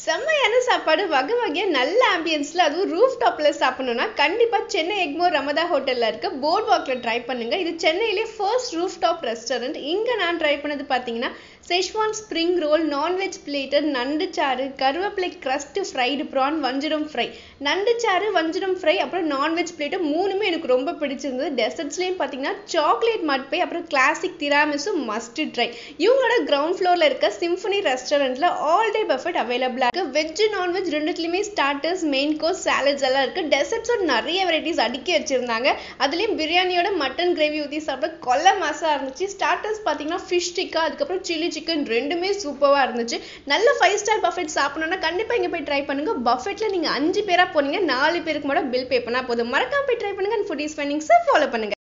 செம்மையான சாப்பாடு வகை வகையாக நல்ல ஆம்பியன்ஸில் அதுவும் ரூஃப் டாப்பில் சாப்பிடணும்னா கண்டிப்பாக சென்னை எக்மோர் ரமதா ஹோட்டலில் இருக்க போர்ட் வாக்கில் ட்ரை பண்ணுங்கள் இது சென்னையிலே ஃபர்ஸ்ட் ரூஃப் டாப் ரெஸ்டாரண்ட் இங்கே நான் ட்ரை பண்ணது பார்த்தீங்கன்னா Schezwan spring roll non veg platter நண்டு சாறு கருவேப்பிலை crust ஃப்ரைடு ப்ரான் வஞ்சிரம் ஃப்ரை நண்டு சாறு வஞ்சிரம் ஃப்ரை அப்புறம் நான்வெஜ் பிளேட்டு மூணுமே எனக்கு ரொம்ப பிடிச்சிருந்தது டெசர்ட்ஸ்லேயும் பார்த்தீங்கன்னா சாக்லேட் மட்பை அப்புறம் கிளாசிக் திராமிசு மஸ்ட் ட்ரை இவங்களோட கிரவுண்ட் ஃப்ளோரில் இருக்க சிம்ஃபனி ரெஸ்டாரண்ட்டில் ஆல் டே பஃபெட் அவைலபிளாக இருக்குது வெஜ் நான்வெஜ் ரெண்டுத்துலையுமே ஸ்டார்டர்ஸ் மெயின் கோர்ஸ் சாலட்ஸ் எல்லாம் இருக்குது டெசர்ட்ஸோட நிறைய வெரைட்டிஸ் அடுக்கி வச்சுருந்தாங்க அதுலேயும் பிரியாணியோட மட்டன் கிரேவி ஊற்றி சாப்பிட கொல்ல மாசாக இருந்துச்சு ஸ்டார்டர்ஸ் பார்த்தீங்கன்னா ஃபிஷ் டிக்கா அதுக்கப்புறம் சில்லி சிக்கன் ரெண்டுமே சூப்பராக இருந்துச்சு நல்ல ஃபைவ் ஸ்டார் பஃபெட் சாப்பிடணும்னா கண்டிப்பாக இங்கே போய் ட்ரை பண்ணுங்க பஃபெட்டில் நீங்கள் அஞ்சு பேராக போனீங்க நாலு பேருக்கு மட்டும் பில் பே பண்ணால் போதும் மறக்காம போய் ட்ரை பண்ணுங்க அண்ட் ஃபுட் இஸ் ஃபைனிங்ஸை ஃபாலோ பண்ணுங்க